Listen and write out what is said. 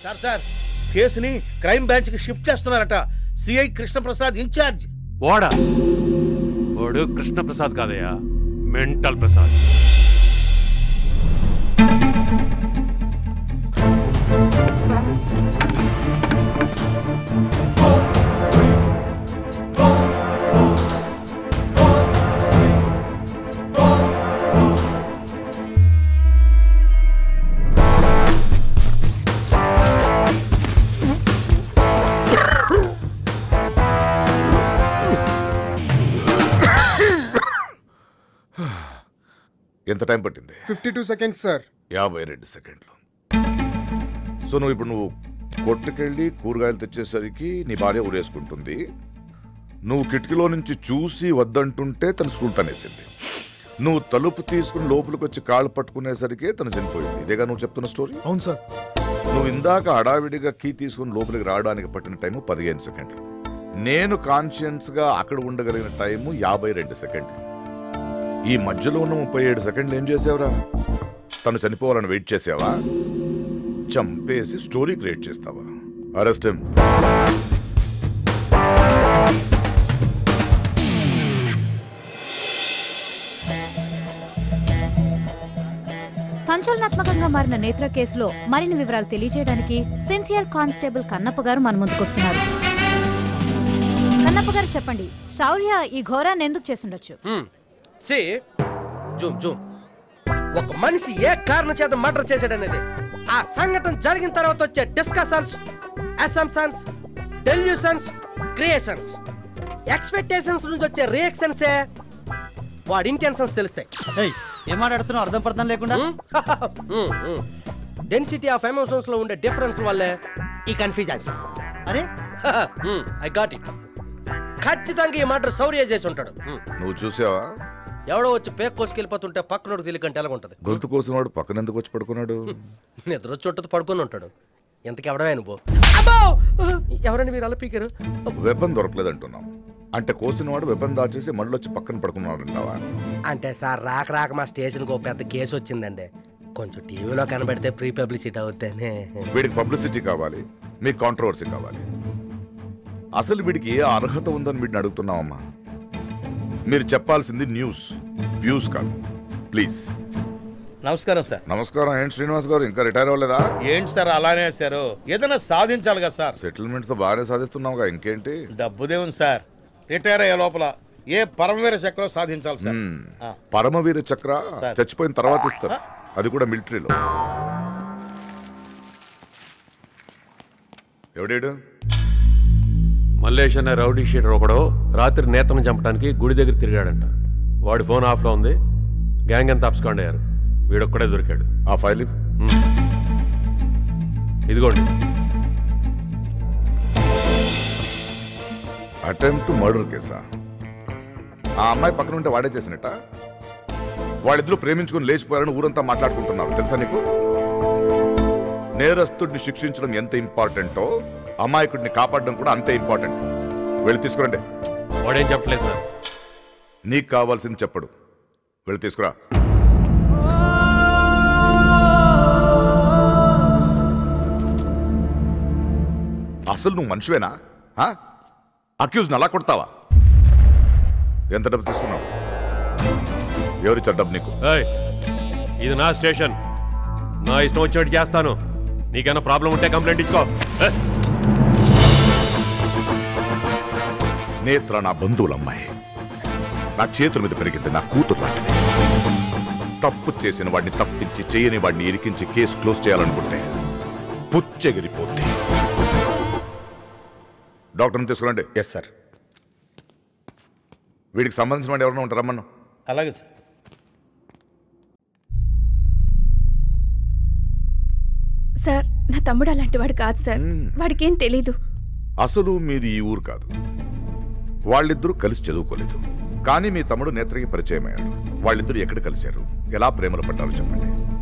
Sir sir కేసుని crime branch కి shift చేస్తున్నారట సిఐ కృష్ణప్రసాద్ ఇన్ఛార్జ్ వాడా వాడు కృష్ణప్రసాద్ కాదయ్యా మెంటల్ ప్రసాద్ ఎంత టైం పట్టింది ఫిఫ్టీ టూ సెకండ్స్ సార్ యాభై రెండు సెకండ్లు సో నువ్వు ఇప్పుడు నువ్వు కొట్టుకెళ్ళి కూరగాయలు తెచ్చేసరికి నీ భార్య ఊరేసుకుంటుంది నువ్వు కిటికీలో నుంచి చూసి వద్దంటుంటే తను స్కూల్ తనేసింది నువ్వు తలుపు తీసుకుని లోపలికి వచ్చి కాళ్ళు పట్టుకునేసరికి తను చనిపోయింది ఇదేగా నువ్వు చెప్తున్న స్టోరీ అవును సార్ నువ్వు ఇందాక హడావిడిగా కీ తీసుకుని లోపలికి రావడానికి పట్టిన టైము పదిహేను సెకండ్లు నేను కాన్షియన్స్గా అక్కడ ఉండగలిగిన టైము యాభై రెండు సెకండ్లు ఈ మధ్యలో ఉన్న ముప్పై ఏడు సెకండ్లు ఏం చేసావురా తను చనిపోవాలని వెయిట్ చేసావా చంపేసి స్టోరీ క్రియేట్ చేస్తావా అరెస్ట్ సంచలనాత్మకంగా మారిన నేత్ర కేసులో మరిన్ని వివరాలు తెలియజేయడానికి సిన్సియర్ కానిస్టేబుల్ కన్నప్ప గారు మన ముందుకొస్తున్నారు కన్నప్ప గారు చెప్పండి శౌర్య ఈ ఘోరాన్ని ఎందుకు చేసుండొచ్చు సి జూమ్ జూమ్ ఒక మనిషి ఏ కారణం చేత మర్డర్ చేశాడనేది ఆ సంఘటన జరిగిన తర్వాత వచ్చే discussions assumptions delusions creations expectations నుంచి వచ్చే రియాక్షన్సే వాడి ఇంటెన్షన్స్ తెలుస్తాయి ఏం మాట్లాడుతున్నావు అర్థం పర్థం లేకుండా డెన్సిటీ ఆఫ్ ఎమోషన్స్ లో ఉండే డిఫరెన్స్ వల్లే ఈ కన్ఫ్యూజన్స్ అరే ఐ గాట్ ఇట్ ఖచ్చితంగా ఈ మర్డర్ శౌర్య చేసి ఉంటాడు Hmm. నువ్వు చూసావా ఎవడో వచ్చి పేక్ కోసుకెళ్ళిపోతుంటే పక్కనోడు తెలియకంటే ఎలాగుంటది గొంతు కోసం వాడు పక్కన ఎందుకు వచ్చి పడుకున్నాడు నిద్ర వచ్చి చుట్టూ పడుకొని ఉంటాడు ఎంతకి ఎవడమే నువ్వు అబ్బో ఎవరండి మీరు అలా పీకారు వెపన్ దొరకలేదంటున్నావు అంటే కోసిన వాడు వెపన్ దాచేసి మళ్ళీ వచ్చి పక్కన పడుకున్నాడు అంటావా అంటే సార్ రాక రాక మా స్టేషన్కి ఒక పెద్ద కేసు వచ్చిందండి కొంచెం టీవీలో కనబడితే ప్రీ పబ్లిసిటీ అవుతానే వీడికి పబ్లిసిటీ కావాలి మీకు కాంట్రవర్సీ కావాలి అసలు వీడికి ఏ అర్హత ఉందని వీడిని అడుగుతున్నామమ్మా మీరు చెప్పాల్సింది న్యూస్ వ్యూస్ కాదు ప్లీజ్ నమస్కారం సార్ నమస్కారం ఏంటి శ్రీనివాస్ గారు ఇంకా రిటైర్ అవ్వలేదా ఏంటి సార్ అలానే వేశారు ఏదైనా సాధించాలి కదా సార్ సెటిల్మెంట్స్ తో బాగానే సాధిస్తున్నావుగా ఇంకేంటి డబ్బుదే ఉంది సార్ రిటైర్ అయ్యే లోపల ఏ పరమవీర చక్రం సాధించాలి సార్ మ్మ్. ఆ. పరమవీర చక్ర సార్. చచ్చిపోయిన తర్వాత ఇస్తారు అది కూడా మిలిటరీలో ఎవడేడు మల్లేష్ అనే రౌడీ షీటర్ ఒకడు రాత్రి నేతను చంపడానికి గుడి దగ్గర తిరిగాడంట వాడి ఫోన్ ఆఫ్లో ఉంది గ్యాంగ్ అంతా అప్స్కాండ్ అయ్యారు వీడొక్కడే దొరికాడు ఆ ఫైల్ ఇవ్వు. హ్మ్. ఇదిగోండి అటెంప్ట్ మర్డర్ కేసా ఆ అమ్మాయి పక్కన ఉంటే వాడే చేసినట్ట వాళ్ళిద్దరూ ప్రేమించుకుని లేచిపోయారని ఊరంతా మాట్లాడుకుంటున్నారు తెలుసా నీకు నేరస్తుడిని శిక్షించడం ఎంత ఇంపార్టెంటో అమాయకుడిని కాపాడడం కూడా అంతే ఇంపార్టెంట్ వెళ్ళి తీసుకురండి వాడేం చెప్పలేదు సార్ నీకు కావాల్సింది చెప్పడు వెళ్ళి తీసుకురా అసలు నువ్వు మనిషివేనా అక్యూజ్ని అలా కొడతావా ఎంత డబ్బు తీసుకున్నావు ఎవరిచ్చారు డబ్బు నీకు ఏయ్, ఇది నా స్టేషన్ నా ఇష్టం వచ్చినట్టు చేస్తాను నీకైనా ప్రాబ్లం ఉంటే కంప్లైంట్ ఇచ్చుకో ఏ? నేత్ర నా బంధువుల అమ్మాయి నా చేతుల మీద పెరిగింది నా కూతురు లాంటిది తప్పు చేసిన వాడిని తప్పించి చేయని వాడిని ఇరికించి కేసు క్లోజ్ చేయాలనుకుంటే పుచ్చెగిరిపోతే డాక్టర్ని తీసుకురండి ఎస్ సార్ వీడికి సంబంధించిన వాడు ఎవరైనా ఉంటారు రమ్మను అలాగే సార్ సార్ నా తమ్ముడు అలాంటి వాడు కాదు సార్ వాడికేం తెలీదు అసలు మీది ఈ ఊరు కాదు వాళ్ళిద్దరూ కలిసి చదువుకోలేదు కానీ మీ తమ్ముడు నేత్రకి పరిచయం అయ్యాడు వాళ్ళిద్దరూ ఎక్కడ కలిశారు ఎలా ప్రేమలు పడ్డారో చెప్పండి